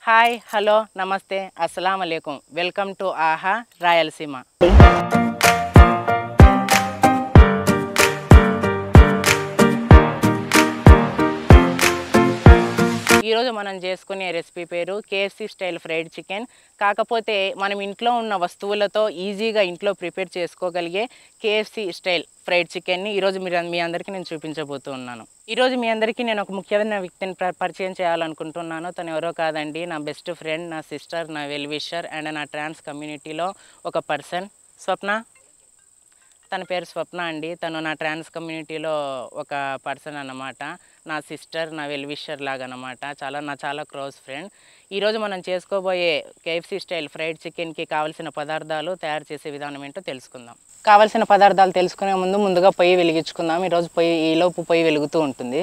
Hi hello నమస్తే అస్సలం అలైకుం వెల్కమ్ టు ఆహా రాయలసీమ ఈరోజు మనం చేసుకునే రెసిపీ పేరు కేఎఫ్సి స్టైల్ ఫ్రైడ్ చికెన్ కాకపోతే మనం ఇంట్లో ఉన్న వస్తువులతో ఈజీగా ఇంట్లో ప్రిపేర్ చేసుకోగలిగే కేఎఫ్సి స్టైల్ ఫ్రైడ్ చికెన్ని ఈరోజు మీరు మీ అందరికీ నేను చూపించబోతూ ఉన్నాను ఈరోజు మీ అందరికీ నేను ఒక ముఖ్యమైన వ్యక్తిని ప- పరిచయం చేయాలనుకుంటున్నాను తను ఎవరో కాదండి నా బెస్ట్ ఫ్రెండ్ నా సిస్టర్ నా వెల్ విషర్ అండ్ నా ట్రాన్స్ కమ్యూనిటీలో ఒక పర్సన్ స్వప్న తన పేరు స్వప్న అండి తను నా ట్రాన్స్ కమ్యూనిటీలో ఒక పర్సన్ అన్నమాట నా సిస్టర్ నా వెల్ విషర్ లాగా అనమాట చాలా నా చాలా క్లోజ్ ఫ్రెండ్ ఈరోజు మనం చేసుకోబోయే కేఎఫ్సి స్టైల్ ఫ్రైడ్ చికెన్కి కావాల్సిన పదార్థాలు తయారు చేసే విధానం ఏంటో తెలుసుకుందాం కావాల్సిన పదార్థాలు తెలుసుకునే ముందు ముందుగా పొయ్యి వెలిగించుకుందాం ఈరోజు పొయ్యి ఈలోపు పొయ్యి వెలుగుతూ ఉంటుంది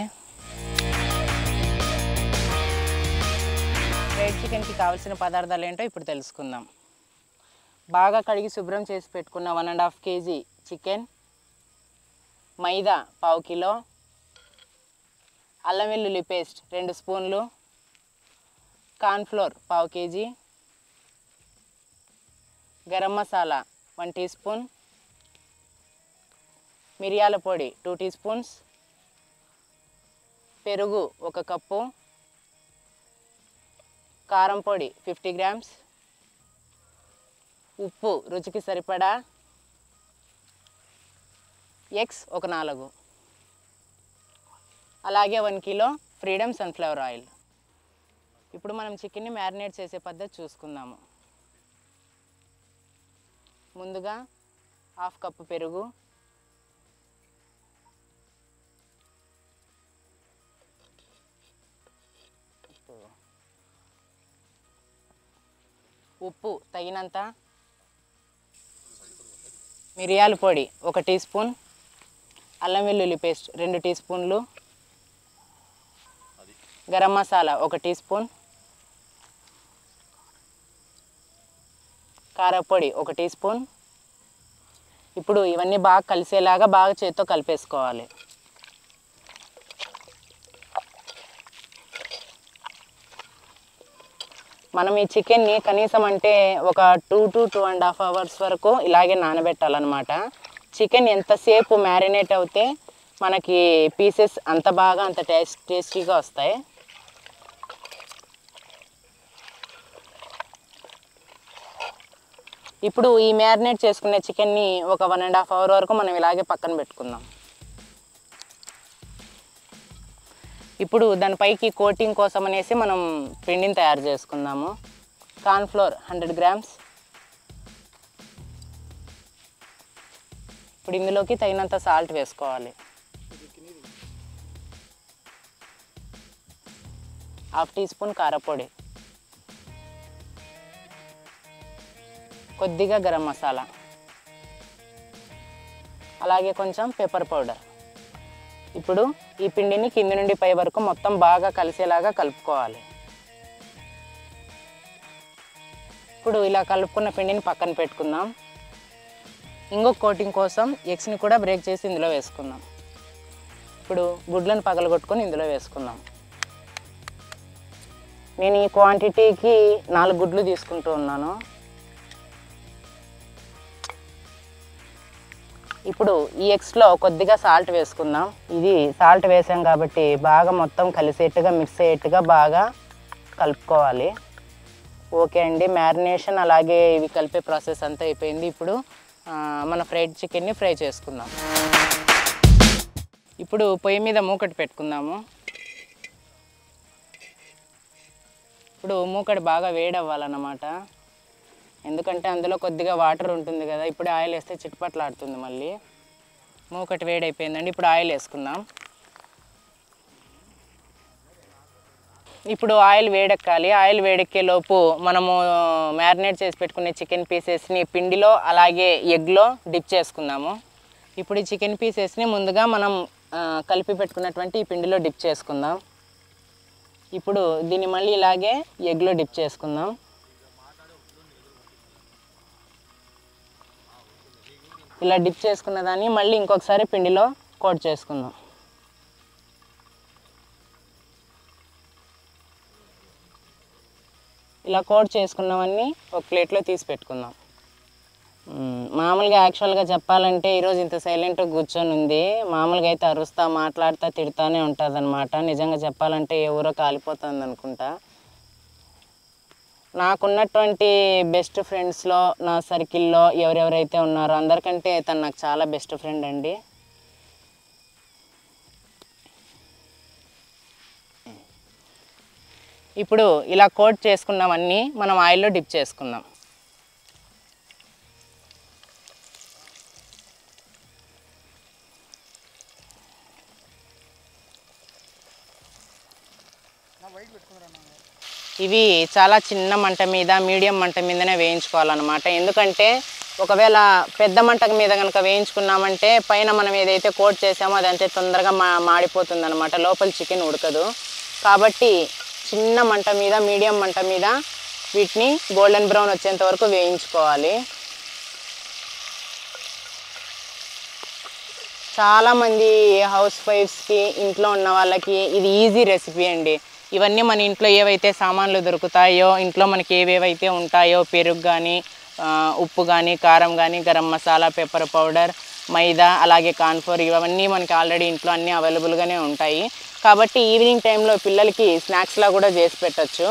ఫ్రైడ్ చికెన్కి కావాల్సిన పదార్థాలు ఏంటో ఇప్పుడు తెలుసుకుందాం బాగా కడిగి శుభ్రం చేసి పెట్టుకున్న one and half KG chicken maida పావు కిలో అల్లం వెల్లుల్లి పేస్ట్ రెండు స్పూన్లు కార్న్ఫ్లోర్ పావు KG garam masala one teaspoon మిరియాల పొడి టూ టీ స్పూన్స్ పెరుగు ఒక కప్పు కారం పొడి ఫిఫ్టీ గ్రామ్స్ ఉప్పు రుచికి సరిపడా ఎగ్స్ ఒక నాలుగు అలాగే one kilo Freedom sunflower oil ఇప్పుడు మనం చికెన్ని మ్యారినేట్ చేసే పద్ధతి చూసుకుందాము ముందుగా హాఫ్ కప్పు పెరుగు ఉప్పు తగినంత మిరియాల పొడి ఒక టీ స్పూన్ అల్లం వెల్లుల్లి పేస్ట్ రెండు టీ స్పూన్లు గరం మసాలా ఒక టీ స్పూన్ కారపొడి ఒక టీ స్పూన్ ఇప్పుడు ఇవన్నీ బాగా కలిసేలాగా బాగా చేత్తో కలిపేసుకోవాలి మనం ఈ చికెన్ని కనీసం అంటే ఒక two to two and half hours వరకు ఇలాగే నానబెట్టాలన్నమాట చికెన్ ఎంతసేపు మ్యారినేట్ అవుతే మనకి పీసెస్ అంత బాగా అంత టేస్ట్ టేస్టీగా వస్తాయి ఇప్పుడు ఈ మ్యారినేట్ చేసుకునే చికెన్ని ఒక వన్ అండ్ హాఫ్ అవర్ వరకు మనం ఇలాగే పక్కన పెట్టుకుందాం ఇప్పుడు దానిపైకి కోటింగ్ కోసం అనేసి మనం పిండిని తయారు చేసుకుందాము కార్న్ఫ్లోర్ హండ్రెడ్ గ్రామ్స్ ఇప్పుడు ఇందులోకి తగినంత సాల్ట్ వేసుకోవాలి హాఫ్ టీ స్పూన్ కారపొడి కొద్దిగా గరం మసాలా అలాగే కొంచెం పెప్పర్ పౌడర్ ఇప్పుడు ఈ పిండిని కింది నుండి పై వరకు మొత్తం బాగా కలిసేలాగా కలుపుకోవాలి ఇప్పుడు ఇలా కలుపుకున్న పిండిని పక్కన పెట్టుకుందాం ఇంకొక కోటింగ్ కోసం ఎగ్స్ని కూడా బ్రేక్ చేసి ఇందులో వేసుకుందాం ఇప్పుడు గుడ్లను పగలగొట్టుకొని ఇందులో వేసుకుందాం నేను ఈ క్వాంటిటీకి నాలుగు గుడ్లు తీసుకుంటూ ఉన్నాను ఇప్పుడు ఈ ఎగ్స్లో కొద్దిగా సాల్ట్ వేసుకుందాం ఇది సాల్ట్ వేసాం కాబట్టి బాగా మొత్తం కలిసేట్టుగా మిక్స్ అయ్యేట్టుగా బాగా కలుపుకోవాలి ఓకే అండి మ్యారినేషన్ అలాగే ఇవి కలిపే ప్రాసెస్ అంతా అయిపోయింది ఇప్పుడు ఆ, మన ఫ్రైడ్ చికెన్ని ఫ్రై చేసుకుందాం ఇప్పుడు పొయ్యి మీద మూకటి పెట్టుకుందాము ఇప్పుడు మూకటి బాగా వేడి అవ్వాలన్నమాట ఎందుకంటే అందులో కొద్దిగా వాటర్ ఉంటుంది కదా ఇప్పుడు ఆయిల్ వేస్తే చిట్పట్లాడుతుంది మళ్ళీ మూకటి వేడి అయిపోయిందండి ఇప్పుడు ఆయిల్ వేసుకుందాం ఇప్పుడు ఆయిల్ వేడెక్కాలి ఆయిల్ వేడెక్కే లోపు మనము మ్యారినేట్ చేసి పెట్టుకునే చికెన్ పీసెస్ని పిండిలో అలాగే ఎగ్లో డిప్ చేసుకుందాము ఇప్పుడు ఈ చికెన్ పీసెస్ని ముందుగా మనం ఆ, కలిపి పెట్టుకున్నటువంటి ఈ పిండిలో డిప్ చేసుకుందాం ఇప్పుడు దీన్ని మళ్ళీ ఇలాగే ఎగ్లో డిప్ చేసుకుందాం ఇలా డిప్ చేసుకున్న దాన్ని మళ్ళీ ఇంకొకసారి పిండిలో కోట్ చేసుకుందాం ఇలా కోట్ చేసుకున్నవన్నీ ఒక ప్లేట్లో తీసి పెట్టుకుందాం మ్మ్. మామూలుగా యాక్చువల్గా చెప్పాలంటే ఈరోజు ఇంత సైలెంట్గా కూర్చొని ఉంది మామూలుగా అయితే అరుస్తా మాట్లాడుతా తిడతానే ఉంటుంది అనమాట నిజంగా చెప్పాలంటే ఎవరో కాలిపోతుంది అనుకుంటా నాకున్నటువంటి బెస్ట్ ఫ్రెండ్స్లో నా సర్కిల్లో ఎవరెవరైతే ఉన్నారో అందరికంటే తను నాకు చాలా బెస్ట్ ఫ్రెండ్ అండి ఇప్పుడు ఇలా కోట్ చేసుకున్నవన్నీ మనం ఆయిల్లో డిప్ చేసుకుందాం ఇవి చాలా చిన్న మంట మీద మీడియం మంట మీదనే వేయించుకోవాలన్నమాట ఎందుకంటే ఒకవేళ పెద్ద మంట మీద కనుక వేయించుకున్నామంటే పైన మనం ఏదైతే కోట్ చేసామో అదంతే తొందరగా మా మాడిపోతుంది అనమాట లోపల చికెన్ ఉడకదు కాబట్టి చిన్న మంట మీద మీడియం మంట మీద వీటిని గోల్డెన్ బ్రౌన్ వచ్చేంత వరకు వేయించుకోవాలి చాలామంది హౌస్ వైఫ్స్కి ఇంట్లో ఉన్న వాళ్ళకి ఇది ఈజీ రెసిపీ అండి ఇవన్నీ మన ఇంట్లో ఏవైతే సామాన్లు దొరుకుతాయో ఇంట్లో మనకి ఏవేవైతే ఉంటాయో పెరుగు కానీ ఉప్పు కానీ కారం కానీ గరం మసాలా పెప్పర్ పౌడర్ మైదా అలాగే కాన్ఫోర్ ఇవన్నీ మనకి ఆల్రెడీ ఇంట్లో అన్నీ అవైలబుల్గానే ఉంటాయి కాబట్టి ఈవినింగ్ టైంలో పిల్లలకి స్నాక్స్లా కూడా చేసి పెట్టచ్చు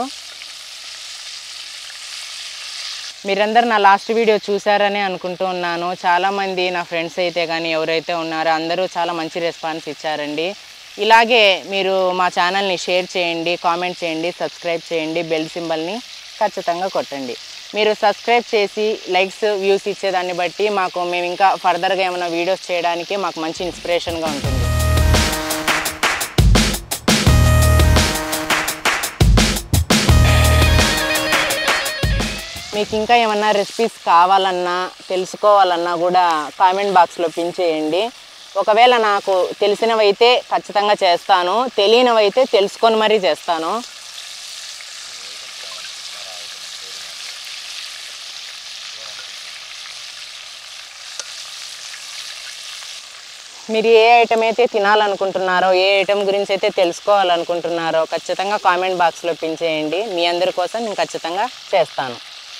మీరందరు నా లాస్ట్ వీడియో చూసారని అనుకుంటూ ఉన్నాను చాలామంది నా ఫ్రెండ్స్ అయితే కానీ ఎవరైతే ఉన్నారో అందరూ చాలా మంచి రెస్పాన్స్ ఇచ్చారండి ఇలాగే మీరు మా ఛానల్ని షేర్ చేయండి కామెంట్ చేయండి సబ్స్క్రైబ్ చేయండి బెల్ సింబల్ని ఖచ్చితంగా కొట్టండి మీరు సబ్స్క్రైబ్ చేసి లైక్స్ వ్యూస్ ఇచ్చేదాన్ని బట్టి మాకు మేము ఇంకా ఫర్దర్గా ఏమైనా వీడియోస్ చేయడానికి మాకు మంచి ఇన్స్పిరేషన్గా ఉంటుంది మీకు ఇంకా ఏమన్నా రెసిపీస్ కావాలన్నా తెలుసుకోవాలన్నా కూడా కామెంట్ బాక్స్లో పిన్ చేయండి ఒకవేళ నాకు తెలిసినవైతే ఖచ్చితంగా చేస్తాను తెలియనివైతే తెలుసుకొని మరీ చేస్తాను మీరు ఏ ఐటమ్ అయితే తినాలనుకుంటున్నారో ఏ ఐటమ్ గురించి అయితే తెలుసుకోవాలనుకుంటున్నారో ఖచ్చితంగా కామెంట్ బాక్స్లో పిన్ చేయండి మీ అందరి కోసం నేను ఖచ్చితంగా చేస్తాను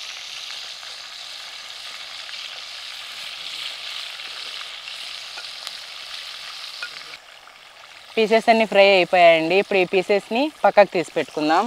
పీసెస్ అన్ని ఫ్రై అయిపోయాయండి ఇప్పుడు ఈ పీసెస్ని పక్కకు తీసి పెట్టుకుందాం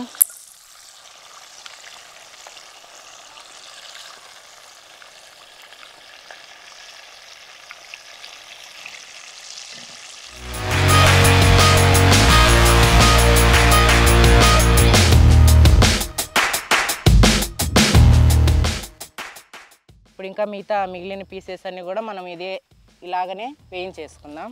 ఇప్పుడు ఇంకా మిగతా మిగిలిన పీసెస్ అన్ని కూడా మనం ఇదే ఇలాగనే వేయించేసుకుందాం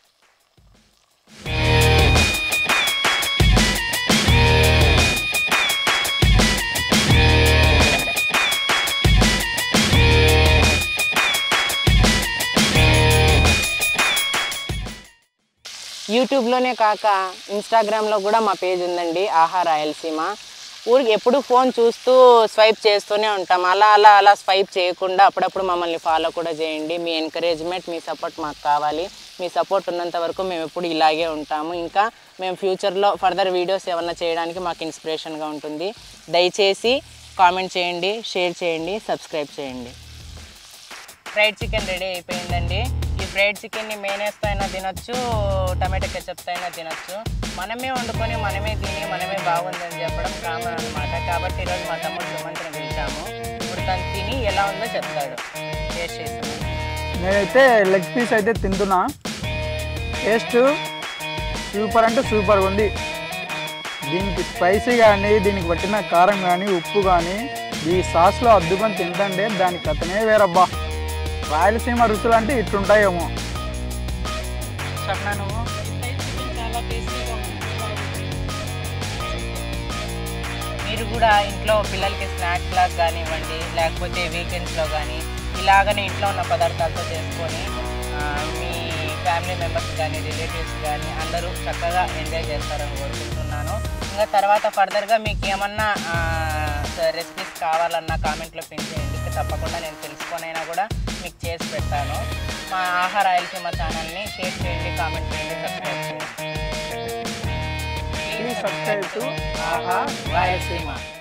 యూట్యూబ్లోనే కాక ఇన్స్టాగ్రామ్లో కూడా మా పేజ్ ఉందండి ఆహా రాయలసీమ ఊరికి ఎప్పుడు ఫోన్ చూస్తూ స్వైప్ చేస్తూనే ఉంటాం అలా అలా అలా స్వైప్ చేయకుండా అప్పుడప్పుడు మమ్మల్ని ఫాలో కూడా చేయండి మీ ఎంకరేజ్మెంట్ మీ సపోర్ట్ మాకు కావాలి మీ సపోర్ట్ ఉన్నంత వరకు మేము ఎప్పుడు ఇలాగే ఉంటాము ఇంకా మేము ఫ్యూచర్లో ఫర్దర్ వీడియోస్ ఏమన్నా చేయడానికి మాకు ఇన్స్పిరేషన్గా ఉంటుంది దయచేసి కామెంట్ చేయండి షేర్ చేయండి సబ్స్క్రైబ్ చేయండి ఫ్రైడ్ చికెన్ రెడీ అయిపోయిందండి ఈ ఫ్రైడ్ చికెన్ని మేనేస్తో అయినా తినొచ్చు టమాటో కెచప్తో అయినా తినొచ్చు మనమే వండుకొని మనమే తిని మనమే బాగుందని చెప్పడం కామన్ అనమాట కాబట్టి ఈరోజు మా తమ్ముడు సుమంత్ని పిలిచాము ఇప్పుడు తను తిని ఎలా ఉందో చెప్తాడు టేస్ట్ చేసాము నేనైతే లెగ్ పీస్ అయితే తింటున్నా టేస్ట్ సూపర్ అంటే సూపర్గా ఉంది దీనికి స్పైసీ కానీ దీనికి పట్టిన కారం కానీ ఉప్పు కానీ ఈ సాస్లో అద్దుకొని తింటుంటే దాని కథనే వేరబ్బా రాయలసీమ రుచులు అంటే ఇట్లుంటాయేమో చెప్పనా నువ్వు మీరు కూడా ఇంట్లో పిల్లలకి స్నాక్స్ లాగా కానివ్వండి లేకపోతే వీకెండ్స్లో కానీ ఇలాగనే ఇంట్లో ఉన్న పదార్థాలతో చేసుకొని ఆ, మీ ఫ్యామిలీ మెంబర్స్ కానీ రిలేటివ్స్ కానీ అందరూ చక్కగా ఎంజాయ్ చేస్తారని కోరుకుంటున్నాను ఇంకా తర్వాత ఫర్దర్గా మీకు ఏమన్నా రెసిపీస్ కావాలన్నా కామెంట్లో పిన్ చేయండి ఇంకా తప్పకుండా నేను తెలుసుకొనైనా కూడా మీకు చేసి పెడతాను మా ఆహార రాయలసీమ ఛానల్ని షేర్ చేయండి కామెంట్ చేయండి సబ్స్క్రైబ్ చేయండి ప్లీజ్ సబ్స్క్రైబ్ టు ఆహా రాయలసీమ